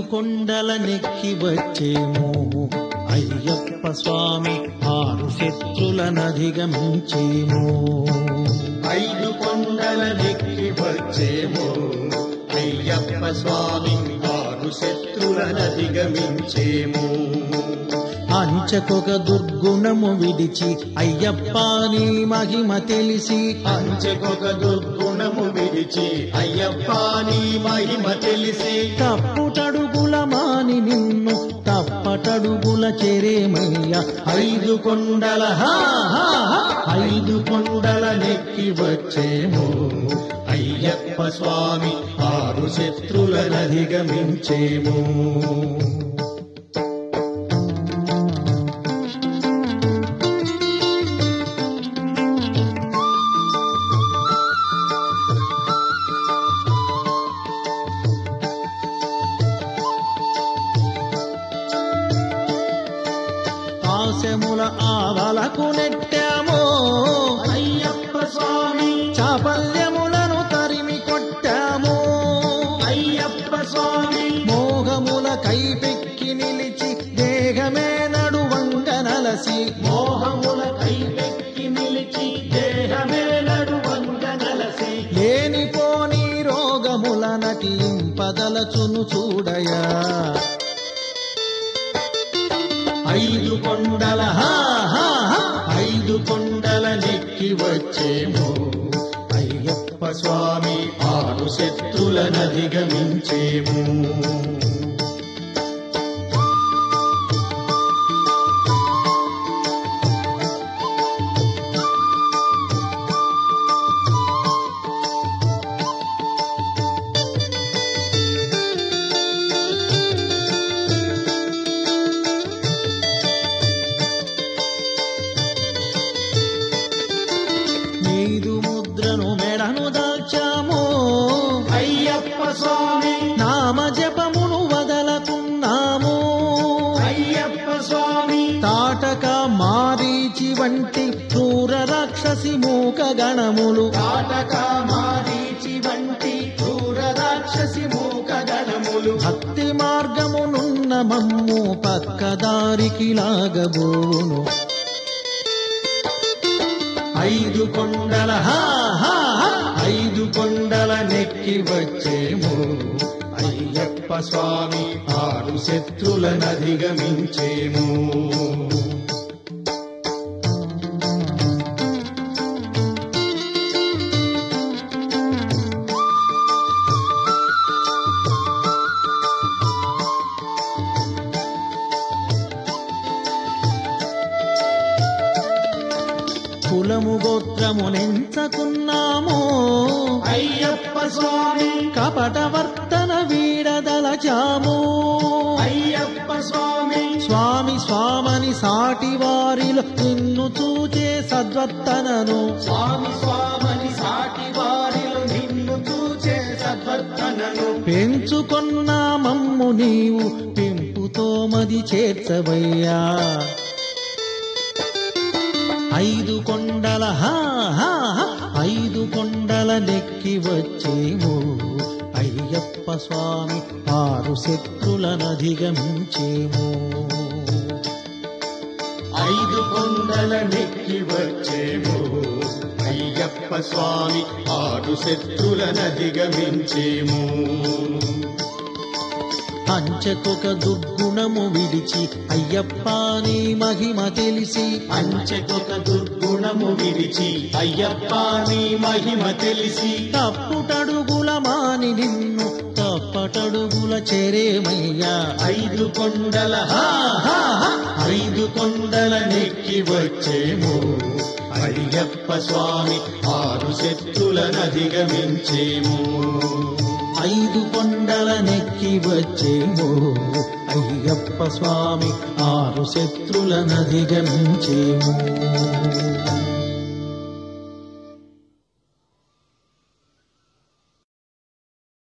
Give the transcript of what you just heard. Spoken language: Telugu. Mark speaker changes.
Speaker 1: కొండల నెక్కి వచ్చేము అయ్యప్ప స్వామి ఆరు శత్రులనధిగమించేము
Speaker 2: ఐదు కొండల నెక్కి వచ్చేమో అయ్యప్ప స్వామి ఆరు శత్రులనధిగమించేమో
Speaker 1: అంచకొక దుర్గుణము విడిచి అయ్యప్ప నీ మహిమ తెలిసి
Speaker 2: అంచెకొక దుర్గుణము విడిచి అయ్యప్ప నీ మహిమ తెలిసి
Speaker 1: తప్పుటడుగుల మాని నిన్ను తప్పటడుగుల చెరేమయ్య
Speaker 2: ఐదు కొండల హా హా హా, ఐదు కొండల నెక్కి వచ్చేమో అయ్యప్ప స్వామి ఆరు శత్రులనధిగమించేమో
Speaker 1: పాశముల ఆవలకు నెట్టామో
Speaker 2: అయ్యప్ప స్వామి
Speaker 1: చాపల్యములను తరిమి కొట్టాము
Speaker 2: అయ్యప్ప స్వామి
Speaker 1: మోహముల కైపెక్కి నిలిచి దేహమే నడువంగ నలసి
Speaker 2: మోహముల కైపెక్కి నిలిచి దేహమే నడువంగ నలసి
Speaker 1: లేనిపోని రోగముల నటింపదలచును చూడయా
Speaker 2: ఐదు కొండల హా హా హా, ఐదు కొండల నెక్కి వచ్చేమో అయ్యప్ప స్వామి ఆరు శత్రులనధిగమించేము
Speaker 1: నీదు ముద్రను మెడను దాల్చాము
Speaker 2: అయ్యప్ప స్వామి
Speaker 1: నామ జపమును వదలకున్నాము
Speaker 2: అయ్యప్ప స్వామి
Speaker 1: తాటక మారీచి వంటి క్రూర రాక్షసి మూక గణములు
Speaker 2: కాటక మారీచి వంటి క్రూర రాక్షసి మూక గణములు
Speaker 1: భక్తి మార్గమునున్న మమ్ము పక్కదారికి లాగబోను
Speaker 2: ఐదు కొండల హా హా హా, ఐదు కొండల నెక్కి వచ్చేమో అయ్యప్ప స్వామి ఆరు శత్రులనధిగమించేము
Speaker 1: కులము గోత్రమునెంచకున్నాము
Speaker 2: అయ్యప్ప స్వామి
Speaker 1: కపట వర్తన వీడదలచాము
Speaker 2: అయ్యప్ప స్వామి
Speaker 1: స్వామి స్వామని సాటి వారిలో నిన్ను చూచే సద్వర్తనను
Speaker 2: స్వామి స్వామని సాటి వారిలో నిన్ను చూచే సద్వర్తనను
Speaker 1: పెంచుకొన్న మమ్ము నీవు పెంపుతో మది చేర్చవయ్యా ఐదు కొండల హా హా హా, ఐదు కొండల నెక్కి వచ్చేము అయ్యప్ప స్వామి ఆరు శత్రులనధిగమించేము
Speaker 2: ఐదు కొండల నెక్కి వచ్చేమో అయ్యప్ప స్వామి ఆరు శత్రులనధిగమించేము
Speaker 1: అంచెకొక దుర్గుణము విడిచి అయ్యప్ప నీ మహిమ తెలిసి
Speaker 2: అంచెకొక దుర్గుణము విడిచి అయ్యప్ప నీ మహిమ తెలిసి
Speaker 1: తప్పుటడుగుల మాని నిన్ను తప్పటడుగుల చెరేమయ్యా
Speaker 2: ఐదు కొండల హా హా హా, ఐదు కొండల నెక్కి వచ్చేమో అయ్యప్ప స్వామి ఆరు శత్రులనధిగమించేము
Speaker 1: ఐదు కొండల నెక్కి వచ్చేమో అయ్యప్ప స్వామి ఆరు శత్రులనధిగమించేము